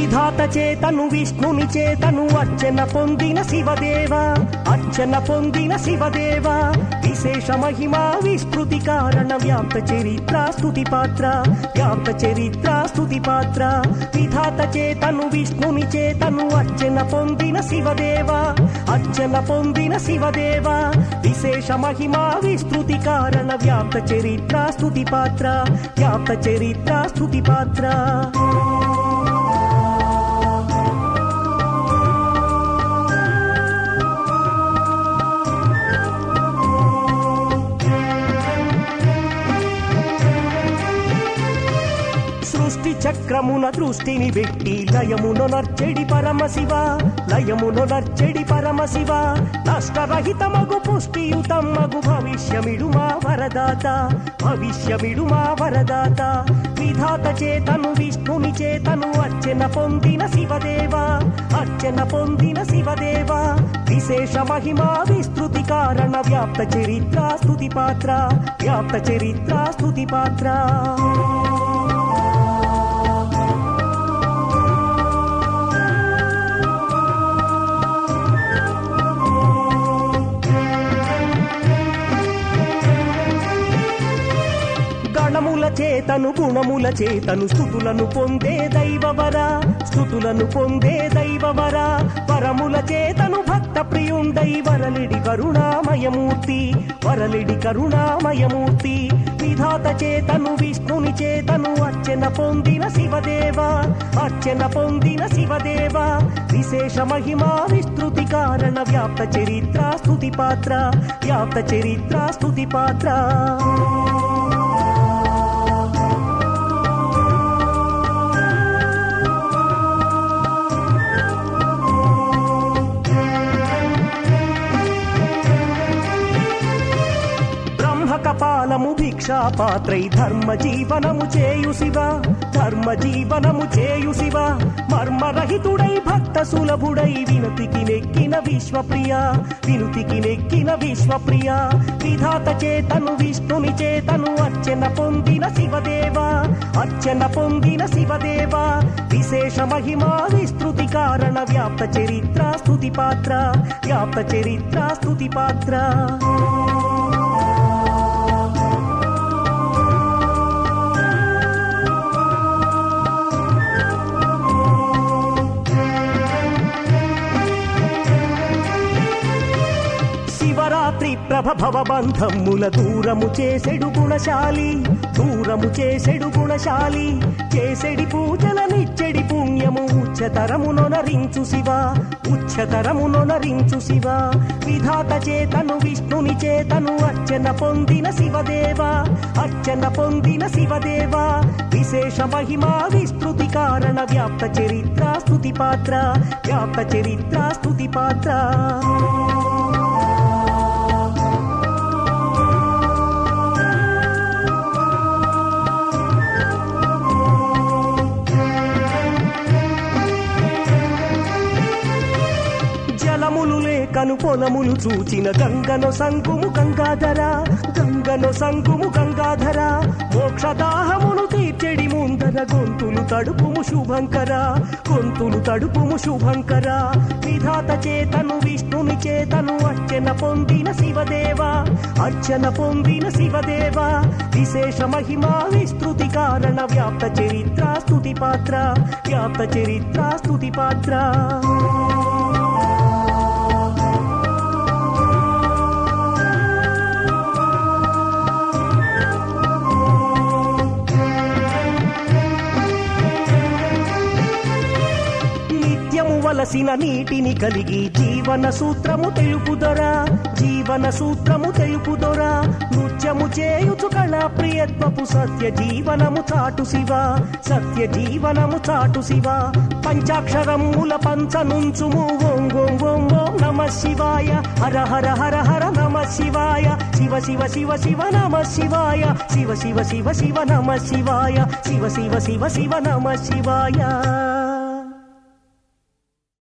విధాత చేతను విష్ణుని చేతను అర్చన పొందిన శివదేవ అర్చన పొందిన శివదేవ విశేష మహిమ విస్తృతి కారణ వ్యాప్త చరిత్ర స్తుతి పాత్ర వ్యాప్త చరిత్ర స్తుతి పాత్ర విధాత చేతను విష్ణుని చేతను అర్చన పొందిన శివదేవ అర్చన పొందిన శివదేవ విశేష మహిమ విస్తృతి కారణ వ్యాప్త చరిత్ర స్తుతి పాత్ర వ్యాప్త చరిత్ర స్తుతి పాత్ర సృష్టి చక్రమున దృష్టిని పెట్టి లయమును నర్చెడి పరమశివ లయమును నర్చెడి పరమశివ నష్టరహితమగు పుష్టియుతమగు భవిష్యమిడు మా వరదాత భవిష్యమిడు మా వరదాత విధాత చేతను విష్ణుని చేతను అర్చన పొందిన శివదేవ అర్చన పొందిన శివదేవ విశేష మహిమ విస్తృతి కారణ వ్యాప్త చరిత్ర స్తుతి పాత్ర వ్యాప్త చరిత్ర స్తుతి పాత్ర గణముల చేతను గుణముల చేతను స్థుతులను పొందే దైవవర స్థుతులను పొందే దైవవర వరముల చేతను భక్త ప్రియుండై వరలిడి కరుణామయమూర్తి వరలిడి కరుణామయమూర్తి విధాత చేతను విష్ణుని చేతను అర్చన పొందిన శివదేవ అర్చన పొందిన శివదేవ విశేష మహిమ విస్తృతి కారణ వ్యాప్త చరిత్ర స్తుతి పాత్ర వ్యాప్త చరిత్ర స్తుతి పాత్ర బ్రహ్మ కపాలము భిక్షా పాత్రై ధర్మ జీవనము చేయు శివ ధర్మ జీవనము చేయు శివ మర్మరహితుడై భక్త సులభుడై వినుతికి నెక్కిన విశ్వప్రియ వినుతికి నెక్కిన విశ్వప్రియ విధాత చేతను విష్ణుని చేతను అర్చన పొందిన శివదేవ అర్చన పొందిన శివదేవ విశేష మహిమ విస్తృతి కారణ వ్యాప్త చరిత్ర స్తుతి పాత్ర వ్యాప్త చరిత్ర స్తుతి పాత్ర శివరాత్రి ప్రభభవ బంధముల దూరము చేసెడు గుణశాలి దూరము చేసెడు గుణశాలి చేసెడి పూజల నిచ్చెడి పుణ్యము ఉచ్చతరమునొనరించు శివ ఉచ్చతరమునొనరించు శివ విధాత చేతను విష్ణుని చేతను అర్చన పొందిన శివదేవ అర్చన పొందిన శివదేవ విశేష మహిమ విస్తృతి కారణ వ్యాప్త చరిత్ర స్తుతి పాత్ర వ్యాప్త చరిత్ర స్తుతి పాత్ర జలములు లేకను పొలములు చూచిన గంగను సంగుము గంగాధర గంగను సంగుము గంగాధర మోక్షదాహమును తీర్చెడి ముందర గొంతులు తడుపుము శుభంకర గొంతులు తడుపుము శుభంకర విధాత చేతను విష్ణుని చేతను అర్చన పొందిన శివదేవ అర్చన పొందిన శివదేవ విశేష మహిమ విస్తృతి కారణ వ్యాప్త చరిత్ర స్తుతి పాత్ర వ్యాప్త చరిత్ర స్తుతి పాత్ర నిత్యము వలసిన నీటిని కలిగి జీవన సూత్రము తెలుపుదొరా జీవన సూత్రము తెలుపుదొరా నృత్యము చేయుచు కళా ప్రియత్వపు సత్య జీవనము చాటు శివ సత్య జీవనము చాటు శివ పంచాక్షరముల పంచనుంచుము ఓం ఓం ఓం ఓం నమ శివాయ హర హర హర హర నమ శివాయ శివ శివ శివ శివ నమ శివాయ శివ శివ శివ శివ నమ శివాయ శివ శివ శివ శివ నమ శివాయ